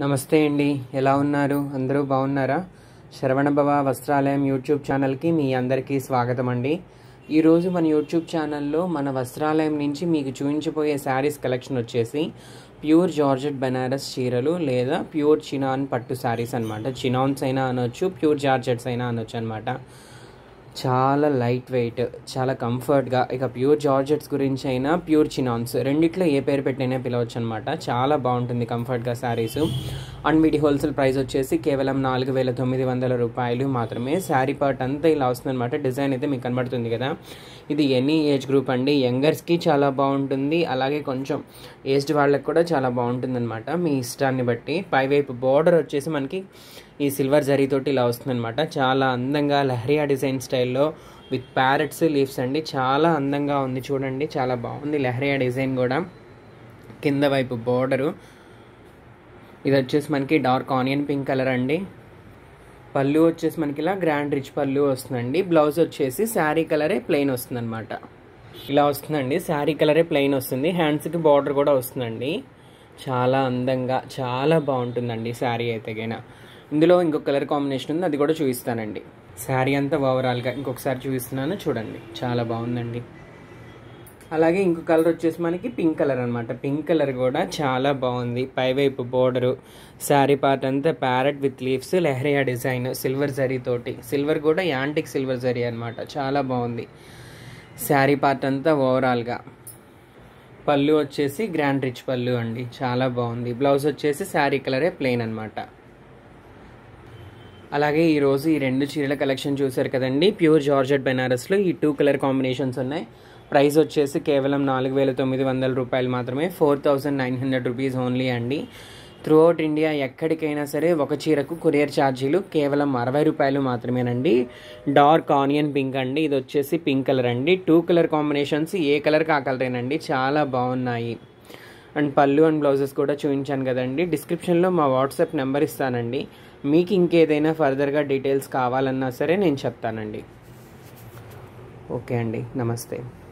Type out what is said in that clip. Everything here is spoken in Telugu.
నమస్తే అండి ఎలా ఉన్నారు అందరూ బాగున్నారా శరవణభవ వస్త్రాలయం యూట్యూబ్ ఛానల్కి మీ అందరికీ స్వాగతం అండి ఈరోజు మన యూట్యూబ్ ఛానల్లో మన వస్త్రాలయం నుంచి మీకు చూపించబోయే శారీస్ కలెక్షన్ వచ్చేసి ప్యూర్ జార్జెట్ బెనారస్ చీరలు లేదా ప్యూర్ చినాన్ పట్టు శారీస్ అనమాట చినాన్స్ అయినా అనొచ్చు ప్యూర్ జార్జెట్స్ అయినా అనొచ్చు అనమాట చాలా లైట్ వెయిట్ చాలా కంఫర్ట్గా ఇక ప్యూర్ జార్జెట్స్ గురించి అయినా ప్యూర్ చినాన్స్ రెండిట్లో ఏ పేరు పెట్టినా పిలవచ్చు అనమాట చాలా బాగుంటుంది కంఫర్ట్గా శారీస్ అండ్ వీటి హోల్సేల్ ప్రైస్ వచ్చేసి కేవలం నాలుగు వేల తొమ్మిది వందల రూపాయలు మాత్రమే శారీ పార్ట్ అంతా ఇలా వస్తుందన్నమాట డిజైన్ అయితే మీకు కనబడుతుంది కదా ఇది ఎనీ ఏజ్ గ్రూప్ అండి యంగర్స్కి చాలా బాగుంటుంది అలాగే కొంచెం ఏజ్డ్ వాళ్ళకి కూడా చాలా బాగుంటుంది అనమాట మీ ఇష్టాన్ని బట్టి పైవైపు బార్డర్ వచ్చేసి మనకి ఈ సిల్వర్ జరీతోటి ఇలా వస్తుందన్నమాట చాలా అందంగా లహరియా డిజైన్ స్టైల్లో విత్ ప్యారెట్స్ లీవ్స్ అండి చాలా అందంగా ఉంది చూడండి చాలా బాగుంది లహరియా డిజైన్ కూడా కింద వైపు బార్డరు ఇది వచ్చేసి మనకి డార్క్ ఆనియన్ పింక్ కలర్ అండి పళ్ళు వచ్చేసి మనకి ఇలా గ్రాండ్ రిచ్ పళ్ళు వస్తుందండి బ్లౌజ్ వచ్చేసి శారీ కలరే ప్లెయిన్ వస్తుందన్నమాట ఇలా వస్తుందండి శారీ కలరే ప్లెయిన్ వస్తుంది హ్యాండ్స్కి బార్డర్ కూడా వస్తుందండి చాలా అందంగా చాలా బాగుంటుందండి శారీ అయితే గైనా ఇందులో ఇంకొక కలర్ కాంబినేషన్ ఉంది అది కూడా చూపిస్తానండి శారీ అంతా ఓవరాల్గా ఇంకొకసారి చూపిస్తున్నాను చూడండి చాలా బాగుందండి అలాగే ఇంకో కలర్ వచ్చేసి మనకి పింక్ కలర్ అనమాట పింక్ కలర్ కూడా చాలా బాగుంది పైవైపు బోర్డరు శారీ పార్ట్ అంతా parrot with leaves leheriya design silver zari తోటి సిల్వర్ కూడా యాంటిక్ సిల్వర్ జరీ అనమాట చాలా బాగుంది శారీ పార్ట్ అంతా ఓవరాల్గా పళ్ళు వచ్చేసి గ్రాండ్ రిచ్ పళ్ళు అండి చాలా బాగుంది బ్లౌజ్ వచ్చేసి శారీ కలరే ప్లెయిన్ అనమాట అలాగే ఈరోజు ఈ రెండు చీరల కలెక్షన్ చూసారు కదండి ప్యూర్ జార్జెట్ బెనారస్లో ఈ టూ కలర్ కాంబినేషన్స్ ఉన్నాయి ప్రైస్ వచ్చేసి కేవలం నాలుగు వేల తొమ్మిది వందల రూపాయలు మాత్రమే four thousand nine hundred rupees only అండి త్రూ అవుట్ ఇండియా ఎక్కడికైనా సరే ఒక చీరకు కొరియర్ ఛార్జీలు కేవలం అరవై రూపాయలు మాత్రమేనండి డార్క్ ఆనియన్ పింక్ అండి ఇది వచ్చేసి పింక్ కలర్ అండి టూ కలర్ కాంబినేషన్స్ ఏ కలర్కి ఆ కలరేనండి చాలా బాగున్నాయి అండ్ పళ్ళు అండ్ బ్లౌజెస్ కూడా చూపించాను కదండి డిస్క్రిప్షన్లో మా వాట్సాప్ నెంబర్ ఇస్తానండి మీకు ఇంకేదైనా ఫర్దర్గా డీటెయిల్స్ కావాలన్నా సరే నేను చెప్తానండి ఓకే అండి నమస్తే